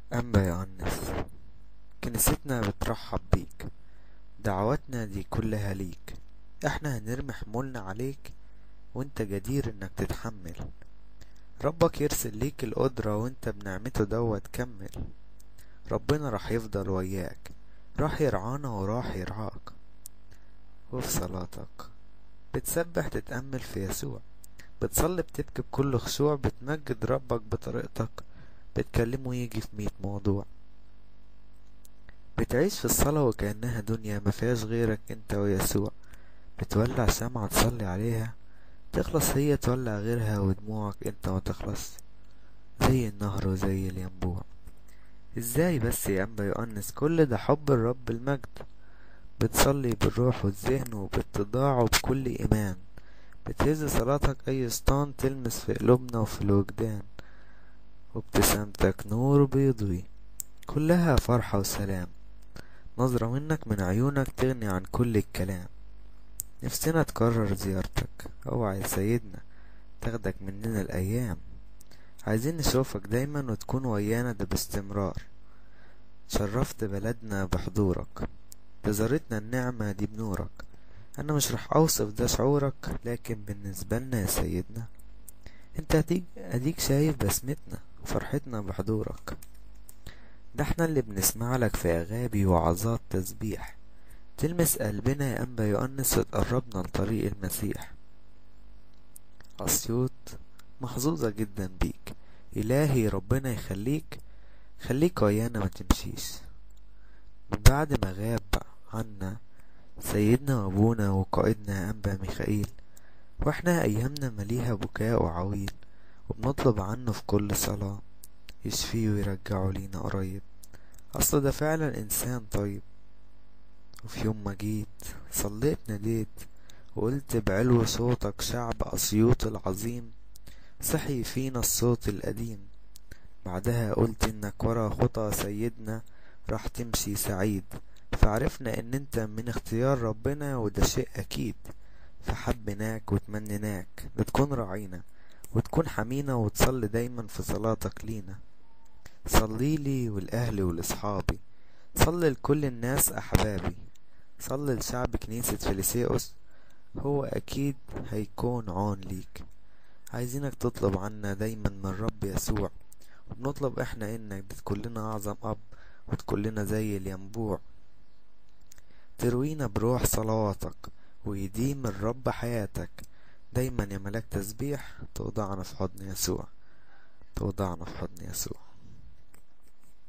أنبا يونس كنيستنا بترحب بيك دعواتنا دي كلها ليك احنا هنرمي حمولنا عليك وانت جدير انك تتحمل ربك يرسل ليك القدرة وانت بنعمته دوت كمل ربنا راح يفضل وياك راح يرعانا وراح يرعاك وفي صلاتك بتسبح تتأمل في يسوع بتصلي بتبكي بكل خشوع بتمجد ربك بطريقتك بتكلمه يجي في مية موضوع بتعيش في الصلاة وكأنها دنيا مفيهاش غيرك انت ويسوع بتولع شمعة تصلي عليها تخلص هي تولع غيرها ودموعك انت ما تخلص زي النهر وزي الينبوع ازاي بس يا انبا يؤنس كل ده حب الرب المجد بتصلي بالروح والذهن وبالتضاع وبكل ايمان بتهز صلاتك اي اسطان تلمس في قلوبنا وفي الوجدان وابتسامتك نور بيضوي كلها فرحة وسلام نظرة منك من عيونك تغني عن كل الكلام نفسنا تكرر زيارتك اوعى يا سيدنا تاخدك مننا الايام عايزين نشوفك دايما وتكون ويانا ده باستمرار شرفت بلدنا بحضورك تزارتنا النعمة دي بنورك انا مش رح اوصف ده شعورك لكن بالنسبة لنا يا سيدنا انت اديك, أديك شايف بسمتنا وفرحتنا بحضورك ده احنا اللي بنسمع لك في اغابي وعظات تسبيح تلمس قلبنا يا انبا يؤنس وتقربنا لطريق المسيح اسيوط محظوظة جدا بيك الهي ربنا يخليك خليك ويانا ما تمشيش من بعد ما غاب عنا سيدنا وابونا وقائدنا انبا ميخائيل واحنا ايامنا مليها بكاء وعويل وبنطلب عنه في كل صلاة يشفيه ويرجعه لينا قريب اصل ده فعلا انسان طيب وفي يوم ما جيت صليت ناديت وقلت بعلو صوتك شعب اسيوط العظيم صحي فينا الصوت القديم بعدها قلت انك ورا خطى سيدنا راح تمشي سعيد فعرفنا ان انت من اختيار ربنا وده شيء اكيد فحبناك وتمنيناك لتكون راعينا وتكون حمينا وتصلي دايما في صلاتك لينا صلي لي والاهل ولاصحابي صلي لكل الناس احبابي صلي لشعب كنيسة فيليسيوس هو اكيد هيكون عون ليك عايزينك تطلب عنا دايما من رب يسوع وبنطلب احنا انك تكون لنا اعظم اب وتكون لنا زي الينبوع تروينا بروح صلواتك ويديم الرب حياتك دايما يا ملاك تسبيح توضعنا في حضن يسوع توضعنا في حضن يسوع